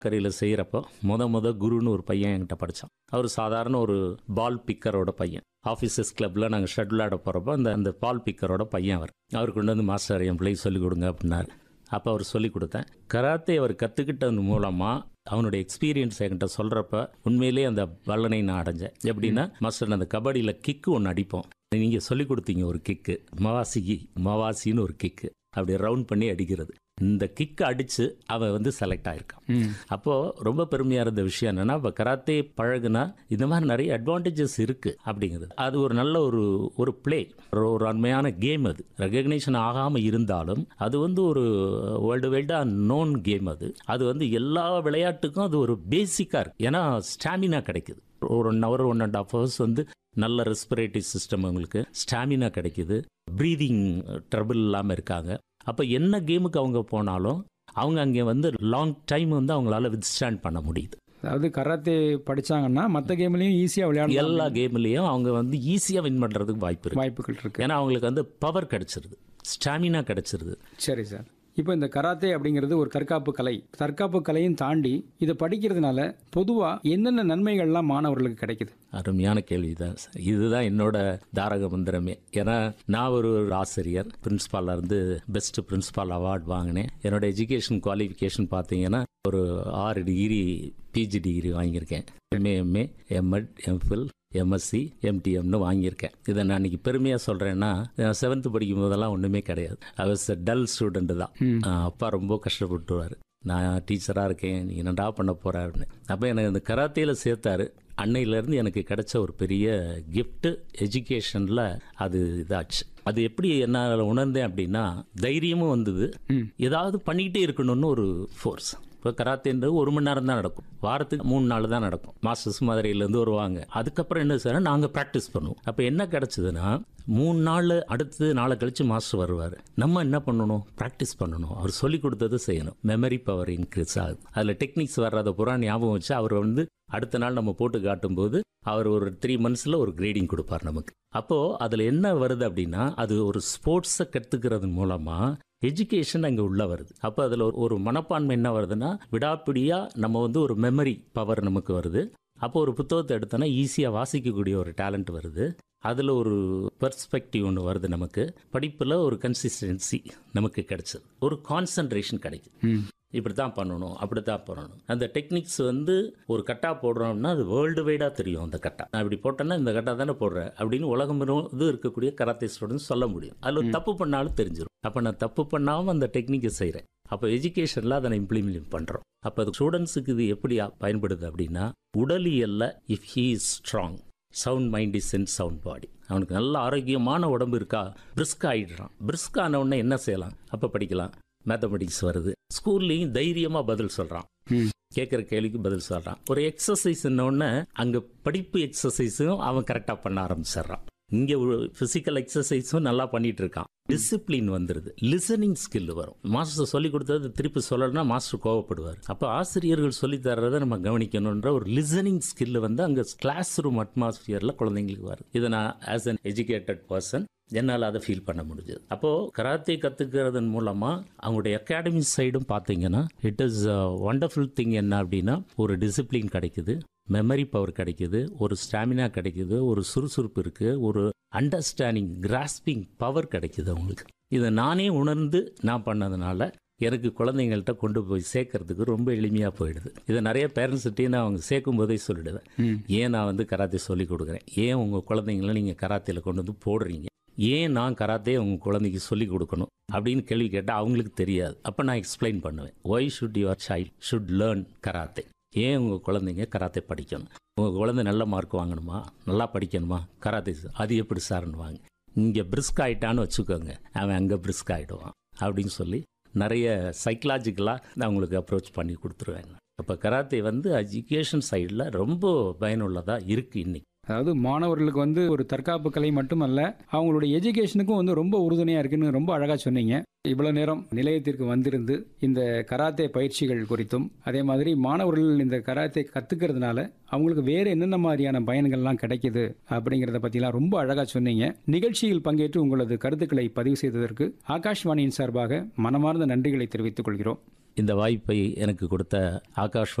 கரையில் செய்கிறப்போ முத முத குருன்னு ஒரு பையன் என்கிட்ட படித்தான் அவர் சாதாரண ஒரு பால் பிக்கரோட பையன் ஆஃபீஸஸ் கிளப்பில் நாங்கள் ஷட்டில் ஆட போகிறப்போ அந்த அந்த பால் பிக்கரோட பையன் அவர் அவர் கொண்டு வந்து மாஸ்டர் என் பிள்ளைக்கு சொல்லிக் கொடுங்க அப்படின்னாரு அப்போ அவர் சொல்லிக் கொடுத்தேன் கராத்தே அவர் கற்றுக்கிட்டது மூலமாக அவனுடைய எக்ஸ்பீரியன்ஸ் என்கிட்ட சொல்கிறப்ப உண்மையிலேயே அந்த வல்லனை நான் அடைஞ்சேன் எப்படின்னா மாஸ்டர் அந்த கபடியில் கிக்கு ஒன்று அடிப்போம் நீங்கள் சொல்லிக் கொடுத்தீங்க ஒரு கிக்கு மவாசிக்கு மவாசின்னு ஒரு கிக்கு அப்படி ரவுண்ட் பண்ணி அடிக்கிறது இந்த கிக் அடித்து அவன் வந்து செலக்ட் ஆயிருக்கான் ம் அப்போது ரொம்ப பெருமையாக இருந்த விஷயம் என்னென்னா இப்போ கராத்தே பழகுனா இந்த மாதிரி நிறைய அட்வான்டேஜஸ் இருக்குது அப்படிங்கிறது அது ஒரு நல்ல ஒரு ஒரு ப்ளே ஒரு ஒரு அருமையான கேம் அது ரெகக்னேஷன் ஆகாமல் இருந்தாலும் அது வந்து ஒரு வேர்ல்டு வைல்டாக நோன் கேம் அது அது வந்து எல்லா விளையாட்டுக்கும் அது ஒரு பேசிக்காக இருக்குது ஏன்னா ஸ்டாமினா கிடைக்குது ஒரு one hour one and half hours வந்து நல்ல ரெஸ்பிரேட்டரி சிஸ்டம் அவங்களுக்கு ஸ்டாமினா கிடைக்குது ப்ரீதிங் ட்ரபிள் இல்லாமல் இருக்காங்க அப்போ என்ன கேமுக்கு அவங்க போனாலும் அவங்க அங்கே வந்து லாங் டைம் வந்து அவங்களால வித்ஸ்டாண்ட் பண்ண முடியுது அதாவது கராத்தே படிச்சாங்கன்னா மற்ற கேம்லயும் ஈஸியா விளையாடலாம் எல்லா கேம்லேயும் அவங்க வந்து ஈஸியாக வின் பண்ணுறதுக்கு வாய்ப்பு இருக்கு வாய்ப்புகள் இருக்கு ஏன்னா அவங்களுக்கு வந்து பவர் கிடைச்சிருது ஸ்டாமினா கிடைச்சிருது சரி சார் இப்போ இந்த கராத்தே அப்படிங்கிறது ஒரு தற்காப்பு கலை தற்காப்பு கலையும் தாண்டி இதை படிக்கிறதுனால பொதுவா என்னென்ன நன்மைகள்லாம் மாணவர்களுக்கு கிடைக்குது அருமையான கேள்வி தான் சார் இதுதான் என்னோட தாரக மந்திரமே ஏன்னா நான் ஒரு ஆசிரியர் பிரின்ஸ்பாலாக இருந்து பெஸ்ட் பிரின்ஸ்பால் அவார்ட் வாங்கினேன் என்னோட எஜுகேஷன் குவாலிஃபிகேஷன் பார்த்தீங்கன்னா ஒரு ஆறு டிகிரி பிஜி டிகிரி வாங்கியிருக்கேன் MA MA MEd MPhil MSc எம்டிஎம்னு வாங்கியிருக்கேன் இதை நான் இன்னைக்கு பெருமையாக சொல்கிறேன்னா செவன்த்து படிக்கும் போதெல்லாம் ஒன்றுமே கிடையாது ஐ வாஸ் டல் ஸ்டூடெண்ட் தான் ஆஹ் அப்பா ரொம்ப கஷ்டப்பட்டுருவார் நான் டீச்சராக இருக்கேன் நீ என்னடா பண்ண போற அப்படின்னு அப்போ எனக்கு இந்த கராத்தேயில் சேர்த்தாரு அன்னையிலேருந்து எனக்கு கிடைச்ச ஒரு பெரிய gift எஜுகேஷனில் அது இதாச்சு அது எப்படி என்னால் உணர்ந்தேன் அப்படின்னா தைரியமும் வந்தது ஏதாவது பண்ணிக்கிட்டே இருக்கணும்னு ஒரு ஃபோர்ஸ் இப்போ கராத்தேன்றது ஒரு மணி நேரம் தான் நடக்கும் வாரத்துக்கு மூணு நாள் தான் நடக்கும் மாஸ்டர்ஸ் மதுரையிலேருந்து வருவாங்க அதுக்கப்புறம் என்ன சார் நாங்கள் ப்ராக்டிஸ் பண்ணுவோம் அப்போ என்ன கிடச்சிதுன்னா மூணு நாள் அடுத்து நாளை கழிச்சு மாஸ்டர் வருவார் நம்ம என்ன பண்ணணும் ப்ராக்டிஸ் பண்ணணும் அவர் சொல்லி கொடுத்தது செய்யணும் மெமரி பவர் இன்க்ரீஸ் ஆகுது அதில் டெக்னிக்ஸ் வர்றத பூரா ஞாபகம் வச்சு அவர் வந்து அடுத்த நாள் நம்ம போட்டு காட்டும்போது அவர் ஒரு த்ரீ மந்த்ஸில் ஒரு கிரேடிங் கொடுப்பார் நமக்கு அப்போது அதில் என்ன வருது அப்படின்னா அது ஒரு ஸ்போர்ட்ஸை கற்றுக்கிறது மூலமாக எஜுகேஷன் அங்கே உள்ள வருது அப்போ அதில் ஒரு ஒரு மனப்பான்மை என்ன வருதுன்னா விடாப்பிடியாக நம்ம வந்து ஒரு மெமரி பவர் நமக்கு வருது அப்போ ஒரு புத்தகத்தை எடுத்தோன்னா ஈஸியாக வாசிக்கக்கூடிய ஒரு டேலண்ட் வருது அதில் ஒரு பெர்ஸ்பெக்டிவ் ஒன்று வருது நமக்கு படிப்பில் ஒரு கன்சிஸ்டன்சி நமக்கு கிடைச்சது ஒரு கான்சன்ட்ரேஷன் கிடைக்குது இப்படி தான் பண்ணணும் அப்படி தான் பண்ணணும் அந்த டெக்னிக்ஸ் வந்து ஒரு கட்டா போடுறோம்னா அது வேர்ல்டு வைடாக தெரியும் அந்த கட்டா நான் இப்படி போட்டேன்னா இந்த கட்டா தானே போடுறேன் அப்படின்னு உலகம் இது இருக்கக்கூடிய கராத்தே ஸ்டூடெண்ட்ஸ் சொல்ல முடியும் அதில் ஒரு தப்பு பண்ணாலும் தெரிஞ்சிடும் அப்போ நான் தப்பு பண்ணாமல் அந்த டெக்னிக்கை செய்கிறேன் அப்போ எஜுகேஷனில் அதை நான் இம்ப்ளிமெண்ட் பண்ணுறோம் அப்போ அது ஸ்டூடெண்ட்ஸுக்கு இது எப்படி பயன்படுது அப்படின்னா உடலியல்ல if he is strong sound mind is in sound body அவனுக்கு நல்ல ஆரோக்கியமான உடம்பு இருக்கா பிரிஸ்க் ஆயிடுறான் பிரிஸ்க் ஆன உடனே என்ன செய்யலாம் அப்போ படிக்கலாம் மேத்தமெட்டிக்ஸ் வருது ஸ்கூல்லையும் தைரியமாக பதில் சொல்கிறான் கேட்குற கேள்விக்கு பதில் சொல்கிறான் ஒரு எக்ஸசைஸ் உடனே அங்கே படிப்பு எக்ஸசைஸும் அவன் கரெக்டாக பண்ண ஆரம்பிச்சிடுறான் இங்கே ஃபிசிக்கல் எக்ஸசைஸும் நல்லா பண்ணிட்டு இருக்கான் டிசிப்ளின் வந்துடுது லிசனிங் ஸ்கில் வரும் மாஸ்டர் சொல்லி கொடுத்தது திருப்பி சொல்லணும்னா மாஸ்டர் கோவப்படுவார் அப்போ ஆசிரியர்கள் சொல்லி தர்றதை நம்ம கவனிக்கணுன்ற ஒரு லிசனிங் ஸ்கில் வந்து அங்கே கிளாஸ் ரூம் அட்மாஸ்பியரில் குழந்தைங்களுக்கு வருது இதை நான் ஆஸ் அன் எஜுகேட்டட் பர்சன் என்னால் அதை ஃபீல் பண்ண முடிஞ்சது அப்போது கராத்தே கற்றுக்கிறதன் மூலமாக அவங்களுடைய அகாடமி சைடும் பார்த்தீங்கன்னா இட் இஸ் ஒண்டர்ஃபுல் திங் என்ன அப்படின்னா ஒரு டிசிப்ளின் கிடைக்குது மெமரி பவர் கிடைக்குது ஒரு ஸ்டாமினா கிடைக்குது ஒரு சுறுசுறுப்பு இருக்குது ஒரு அண்டர்ஸ்டாண்டிங் கிராஸ்பிங் பவர் கிடைக்குது அவங்களுக்கு இதை நானே உணர்ந்து நான் பண்ணதுனால எனக்கு குழந்தைங்கள்ட்ட கொண்டு போய் சேர்க்கறதுக்கு ரொம்ப எளிமையாக போயிடுது இதை நிறைய பேரண்ட்ஸ்கிட்டையும் நான் அவங்க சேர்க்கும் போதே சொல்லிடுவேன் ஏன் நான் வந்து கராத்தே சொல்லி கொடுக்குறேன் ஏன் உங்கள் குழந்தைங்கள நீங்கள் கராத்தேல கொண்டு வந்து போடுறீங்க ஏன் நான் கராத்தே உங்கள் குழந்தைக்கு சொல்லி கொடுக்கணும் அப்படின்னு கேள்வி கேட்டால் அவங்களுக்கு தெரியாது அப்போ நான் எக்ஸ்பிளைன் பண்ணுவேன் why should your child should learn karate ஏன் உங்கள் குழந்தைங்க கராத்தே படிக்கணும் உங்கள் குழந்தை நல்ல மார்க் வாங்கணுமா நல்லா படிக்கணுமா கராத்தே அது எப்படி சார்னு வாங்க இங்கே பிரிஸ்க் ஆகிட்டான்னு வச்சுக்கோங்க அவன் அங்கே பிரிஸ்க் ஆகிடுவான் அப்படின்னு சொல்லி நிறைய சைக்கலாஜிக்கலாக நான் அவங்களுக்கு அப்ரோச் பண்ணி கொடுத்துருவேங்க அப்போ கராத்தே வந்து எஜுகேஷன் சைடில் ரொம்ப பயனுள்ளதாக இருக்குது இன்னைக்கு அதாவது மாணவர்களுக்கு வந்து ஒரு தற்காப்பு கலை மட்டுமல்ல அவங்களுடைய எஜுகேஷனுக்கும் வந்து ரொம்ப உறுதுணையாக இருக்குன்னு ரொம்ப அழகாக சொன்னீங்க இவ்வளோ நேரம் நிலையத்திற்கு வந்திருந்து இந்த கராத்தே பயிற்சிகள் குறித்தும் அதே மாதிரி மாணவர்கள் இந்த கராத்தே கற்றுக்கிறதுனால அவங்களுக்கு வேறு என்னென்ன மாதிரியான பயன்கள்லாம் கிடைக்குது அப்படிங்கிறத பற்றிலாம் ரொம்ப அழகாக சொன்னீங்க நிகழ்ச்சியில் பங்கேற்று உங்களது கருத்துக்களை பதிவு செய்ததற்கு ஆகாஷ்வாணியின் சார்பாக மனமார்ந்த நன்றிகளை தெரிவித்துக் கொள்கிறோம் இந்த வாய்ப்பை எனக்கு கொடுத்த ஆகாஷ்